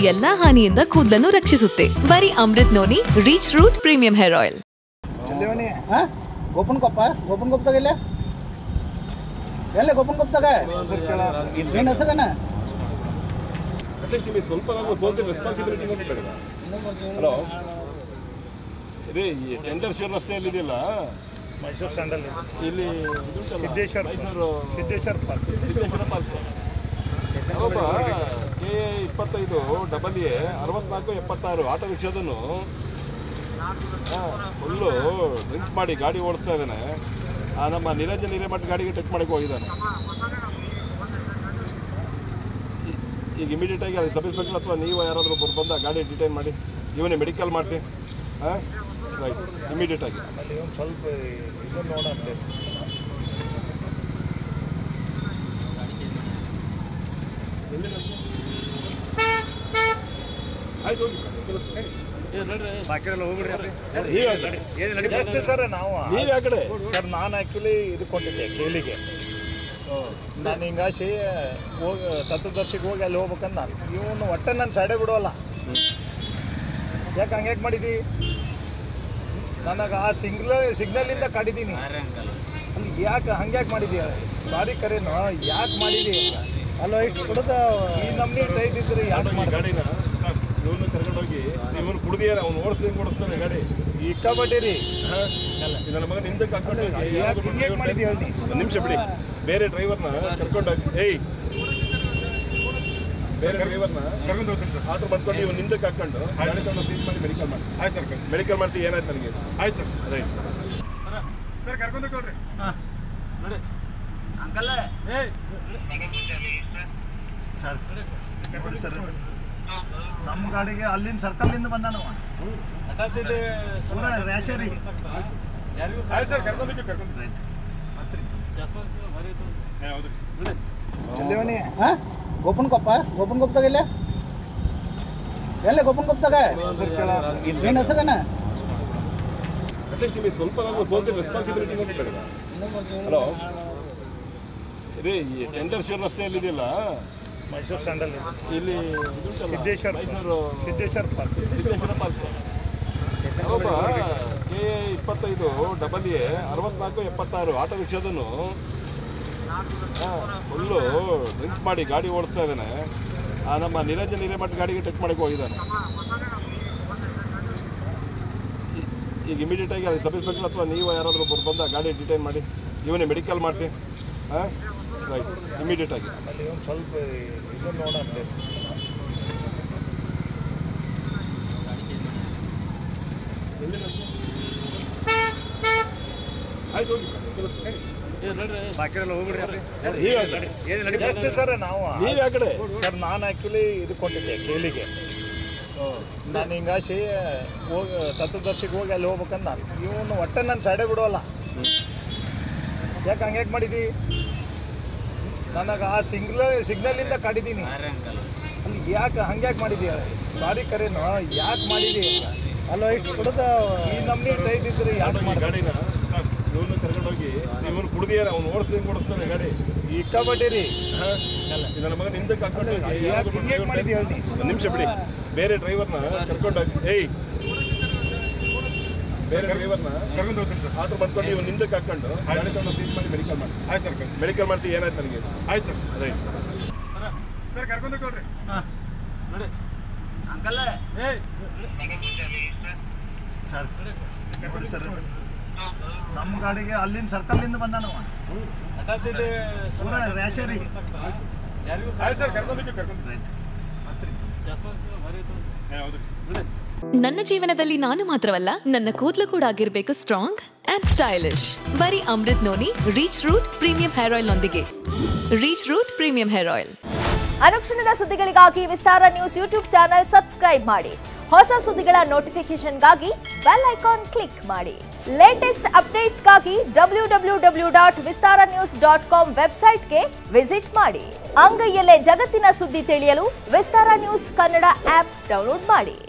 ಎಲ್ಲಾ ಹಾನಿಯಿಂದ ಕೂದಲನ್ನು ರಕ್ಷಿಸುತ್ತೆ ಬರೀ Amrut noni reach root premium hair oil ಹಾ ಗೋಪನ್ ಕೊಪ್ಪ ಗೋಪನ್ ಕೊಪ್ಪದಾಗ ಇಲ್ಲ ಎಲ್ಲ ಗೋಪನ್ ಕೊಪ್ಪದಾಗ ಏನ್ ಹೆಸರೇನ ಅಟ್ಲೀಸ್ಟ್ ನಿಮಗೆ ಸ್ವಲ್ಪ ನಾವು ಸೋಷಿಯಲ್ ರೆಸ್ಪಾನ್ಸಿಬಿಲಿಟಿ ಬೇಡ ಹಲೋ ಇದೇ ಈ ಟೆಂಡರ್ ಶೇರ್ ರಸ್ತೆಯಲ್ಲಿ ಇದೆಯಲ್ಲ ಮೈಸೂರು ಸ್ಟ್ಯಾಂಡಲ್ ಇಲ್ಲಿ ಇದುಂಟಲ್ಲ, ಸಿದ್ದೇಶ್ವರ ಮೈಸೂರು ಸಿದ್ದೇಶ್ವರ ಪಾರ್ಕ್ ಸಿದ್ದೇಶ್ವರ ಪಾಲ್ಸ್ ಒಬ್ಬ ಕೆ ಎ ಇಪ್ಪತ್ತೈದು ಡಬಲ್ ಎ ಅರವತ್ನಾಲ್ಕು ಎಪ್ಪತ್ತಾರು ಆಟೋ ರಿಕ್ಷಾದನ್ನು ಫುಲ್ಲು ಡ್ರಿಂಕ್ಸ್ ಮಾಡಿ ಗಾಡಿ ಓಡಿಸ್ತಾ ಇದ್ದಾನೆ ಆ ನಮ್ಮ ನಿರಂಜನ್ ಹಿರೇಮಠ ಗಾಡಿಗೆ ಟಚ್ ಮಾಡಕ್ಕೆ ಹೋಗಿದ್ದಾನೆ ಈ- ಈಗ ಇಮಿಡಿಯೇಟ್ ಆಗಿ ಅದು ಸಬ್ ಇನ್ಸ್ಪೆಕ್ಟರ್ ಅಥವಾ ನೀವು ಯಾರಾದರೂ ಒಬ್ಬರು ಬಂದು ಆ ಗಾಡಿ ಡಿಟೈನ್ ಮಾಡಿ ಇವನೇ ಮೆಡಿಕಲ್ ಮಾಡಿಸಿ ಹಾಂ ರೈಟ್ ಇಮಿಡಿಯೇಟ್ ಆಗಿ ಆಮೇಲೆ ಒಂದು ಸ್ವಲ್ಪ ಇದು ನೋಡಂತೆ ಆಯ್ತು ಹೋಗಿ ಬಾಕಿರೆಲ್ಲ ಹೋಗ್ಬಿಡ್ರಿ ನೀವ್ ಯಾವ ಕಡೆ? ಎಷ್ಟು ಸರ್ ನಾವು ನೀವು ಯಾವ ಕಡೆ ಸರ್ ನಾನು ಆ್ಯಕ್ಚುಲಿ ಇದು ಕೊಟ್ಟಿದ್ದೆ ಕೇಲಿಗೆ ನಾನು ಹಿಂಗಾಸಿ ಹೋಗಿ ತತ್ವದರ್ಶಿಗೆ ಹೋಗಿ ಅಲ್ಲಿ ಹೋಗ್ಬೇಕಂತ ನಾನು ಇವನು ಒಟ್ಟೆ ನನ್ನ ಸೈಡೇ ಬಿಡೋಲ್ಲ ಯಾಕೆ ಹಂಗ್ಯಾಕೆ ಮಾಡಿದಿ ನನಗೆ ಆ ಸಿಗ್ನಲ್ ಸಿಗ್ನಲಿಂದ ಕಡಿದೀನಿ ಅಲ್ಲಿ ಯಾಕೆ ಹಂಗ್ಯಾಕೆ ಮಾಡಿದಿ ಸಾರಿ ಕರೇನು ಯಾಕೆ ಮಾಡಿದಿ ಅಲ್ಲ ಇಷ್ಟು ಕುಡ್ದ ಈ ನಮ್ನಿ ಟೈಟ್ ಇದ್ರೆ ಯಾಕೆ ಈ ಮಾಡಿ ಗಾಡಿನ ಇವನು ಕರ್ಕೊಂಡೋಗಿ ಇವನು ಕುಡ್ದಿಯಾರ ಅವ್ನು ಓಡಿಸ್ದಂಗೆ ಓಡಿಸ್ತಾನೆ ಗಾಡಿ ಇಕ್ಕಬಡ್ಡಿ ರೀ ಹಾ? ಇದು ನನ್ನ ಮಗನ ಹಿಂದಕ್ಕೆ ಹಾಕೊಂಡು ಯಾಕೆ ಹಿಂಗ್ಯಾಕ್ ಮಾಡಿದ್ಯ ಹೇಳಿ? ಒಂದು ನಿಮಿಷ ಬಿಡಿ ಬೇರೆ ಡ್ರೈವರ್ನ ಕರ್ಕೊಂಡೋಗಿ ಏಯ್ ಬೇರೆ ಡ್ರೈವರ್ನ ಕರ್ಕೊಂಡು ಹೋಗ್ತೀನಿ ಆಟೋ ಬಂದ್ಕೊಂಡು ಇವನು ಹಿಂದಕ್ಕೆ ಹಾಕೊಂಡು ಗಾಡಿ ತಗೊಂಡು ಸೀಟ್ ಮಾಡಿ ಮೆಡಿಕಲ್ ಮಾಡಿ ಆಯ್ತು ಸರ್ ಮೆಡಿಕಲ್ ಮಾಡಿಸಿ ಏನಾಯ್ತು ನನಗೆ ಆಯ್ತು ಸರ್ ರೈಟ್ ಸರ್ ಕರ್ಕೊಂಡು ಹೋಗ್ರಿ ಸರ್ ನಮ್ಮ ಗಾಡಿಗೆ ಅಲ್ಲಿಂದ ಸರ್ಕಲ್ಲಿಂದ ಬಂದಾನ ಅವ. ಪೂರ ರ್ಯಾಶರಿ ಆಯ್ತು ಸರ್ ಕರ್ಕೊಂಡು ಹೋಗಿ ಕರ್ಕೊಂಡು ಹೌದು ಎಲ್ಲಿವನಿ ಹಾ ಗೋಪನ್ ಕೊಪ್ಪ ಗೋಪನ್ ಕೊಪ್ಪದಾಗ ಇಲ್ಲ ಎಲ್ಲ ಗೋಪನ್ ಕೊಪ್ಪದಾಗ ಏನ್ ಹೆಸರೇನ ಅಟ್ಲೀಸ್ಟ್ ನಿಮಗೆ ಸ್ವಲ್ಪ ನಾವು ಸೋಷಿಯಲ್ ರೆಸ್ಪಾನ್ಸಿಬಿಲಿಟಿ ಬೇಡ ಹಲೋ ಇದೇ ಈ ಟೆಂಡರ್ ಶೇರ್ ರಸ್ತೆಯಲ್ಲಿ ಇದೆಯಲ್ಲ ಮೈಸೂರು ಸ್ಟ್ಯಾಂಡಲ್ ಇಲ್ಲಿ ಇದುಂಟಲ್ಲ, ಸಿದ್ದೇಶ್ವರ ಮೈಸೂರು ಸಿದ್ದೇಶ್ವರ ಪಾರ್ಕ್ ಸಿದ್ದೇಶ್ವರ ಪಾಲ್ಸ್ ಒಬ್ಬ ಕೆ ಎ ಇಪ್ಪತ್ತೈದು ಡಬಲ್ ಎ ಅರವತ್ನಾಲ್ಕು ಎಪ್ಪತ್ತಾರು ಆಟೋ ರಿಕ್ಷಾದನ್ನು ಫುಲ್ಲು ಡ್ರಿಂಕ್ಸ್ ಮಾಡಿ ಗಾಡಿ ಓಡಿಸ್ತಾ ಇದ್ದಾನೆ ಆ ನಮ್ಮ ನಿರಂಜನ್ ಹಿರೇಮಠ ಗಾಡಿಗೆ ಟಚ್ ಮಾಡಕ್ಕೆ ಹೋಗಿದ್ದಾನೆ ಈ- ಈಗ ಇಮಿಡಿಯೇಟ್ ಆಗಿ ಅದು ಸಬ್ ಇನ್ಸ್ಪೆಕ್ಟರ್ ಅಥವಾ ನೀವು ಯಾರಾದರೂ ಒಬ್ಬರು ಬಂದು ಆ ಗಾಡಿ ಡಿಟೈನ್ ಮಾಡಿ ಇವನೇ ಮೆಡಿಕಲ್ ಮಾಡಿಸಿ ಹಾಂ ರೈಟ್ ಇಮಿಡಿಯೇಟ್ ಆಗಿ ಆಮೇಲೆ ಒಂದು ಸ್ವಲ್ಪ ಇದು ನೋಡಂತೆ ಆಯ್ತು ಹೋಗಿ ಬಾಕಿರೆಲ್ಲ ಹೋಗ್ಬಿಡ್ರಿ ನೀವು ಯಾವ ಕಡೆ? ಎಷ್ಟು ಸರ್ ನಾವು ನೀವು ಯಾವ ಕಡೆ ಸರ್ ನಾನು ಆ್ಯಕ್ಚುಲಿ ಇದು ಕೊಟ್ಟಿದ್ದೆ ಕೇಲಿಗೆ ನಾನು ಹಿಂಗಾಸಿ ಹೋಗಿ ತತ್ವದರ್ಶಿಗೆ ಹೋಗಿ ಅಲ್ಲಿ ಹೋಗ್ಬೇಕಂತ ನಾನು ಇವನು ಒಟ್ಟೆ ನನ್ನ ಸೈಡೇ ಬಿಡೋಲ್ಲ ಯಾಕೆ ಹಂಗ್ಯಾಕೆ ಮಾಡಿದಿ ನನಗೆ ಆ ಸಿಗ್ನಲ್ ಸಿಗ್ನಲಿಂದ ಕಡಿದೀನಿ ಅಲ್ಲಿ ಯಾಕೆ ಹಂಗ್ಯಾಕೆ ಮಾಡಿದಿ ಸಾರಿ ಕರೇನು ಯಾಕೆ ಮಾಡಿದಿ ಅಲ್ಲ ಇಷ್ಟು ಕುಡ್ದ ಈ ನಮ್ನಿ ಟೈಟ್ ಇದ್ರೆ ಯಾಕೆ ಈ ಮಾಡಿ ಗಾಡಿನ ಇವನು ಕರ್ಕೊಂಡೋಗಿ ಇವನು ಕುಡ್ದಿಯಾರ ಅವ್ನು ಓಡಿಸ್ದಂಗೆ ಓಡಿಸ್ತಾನೆ ಗಾಡಿ ಇಕ್ಕಬಡ್ಡಿ ರೀ ಹಾ? ಇದು ನನ್ನ ಮಗನ ಹಿಂದಕ್ಕೆ ಹಾಕೊಂಡು ಯಾಕೆ ಹಿಂಗ್ಯಾಕ್ ಮಾಡಿದ್ಯ ಹೇಳಿ? ಒಂದು ನಿಮಿಷ ಬಿಡಿ ಬೇರೆ ಡ್ರೈವರ್ನ ಕರ್ಕೊಂಡೋಗಿ ಏಯ್ ಬೇರೆ ಡ್ರೈವರ್ನ ಕರ್ಕೊಂಡು ಹೋಗ್ತೀನಿ ಆಟೋ ಬಂದ್ಕೊಂಡು ಇವನು ಹಿಂದಕ್ಕೆ ಹಾಕೊಂಡು ಗಾಡಿ ತಗೊಂಡು ಸೀಟ್ ಮಾಡಿ ಮೆಡಿಕಲ್ ಮಾಡಿ ಆಯ್ತು ಸರ್ ಮೆಡಿಕಲ್ ಮಾಡಿಸಿ ಏನಾಯ್ತು ನನಗೆ ಆಯ್ತು ಸರ್ ರೈಟ್ ಸರ್ ಕರ್ಕೊಂಡು ಹೋಗ್ರಿ ಸರ್ ನಮ್ಮ ಗಾಡಿಗೆ ಅಲ್ಲಿಂದ ಸರ್ಕಲ್ಲಿಂದ ಬಂದಾನ ಅವ. ಪೂರ ರ್ಯಾಶರಿ ಆಯ್ತು ಸರ್ ಕರ್ಕೊಂಡು ಹೋಗಿ ಕರ್ಕೊಂಡು ಹೌದು ನನ್ನ ಜೀವನದಲ್ಲಿ ನಾನು ಮಾತ್ರವಲ್ಲ ನನ್ನ ಕೂದಲು ಕೂಡ ಆಗಿರ್ಬೇಕು ಸ್ಟ್ರಾಂಗ್ ಅಂಡ್ ಸ್ಟೈಲಿಶ್ ಬರೀ Amrut noni reach root premium hair oil ನೊಂದಿಗೆ reach root premium hair oil ಅನುಕ್ಷಣದ ಸುದ್ದಿಗಳಿಗಾಗಿ Vistara news YouTube channel subscribe ಮಾಡಿ ಹೊಸ ಸುದ್ದಿಗಳ ನೋಟಿಫಿಕೇಶನ್ಗಾಗಿ ಬೆಲ್ ಐಕಾನ್ ಕ್ಲಿಕ್ ಮಾಡಿ ಲೇಟೆಸ್ಟ್ ಅಪ್ಡೇಟ್ಸ್ಗಾಗಿ W W W dot Vistara news dot com ವೆಬ್ಸೈಟ್ಗೆ ವಿಸಿಟ್ ಮಾಡಿ ಅಂಗೈಯಲ್ಲೇ ಜಗತ್ತಿನ ಸುದ್ದಿ ತಿಳಿಯಲು Vistara news Kannada app download ಮಾಡಿ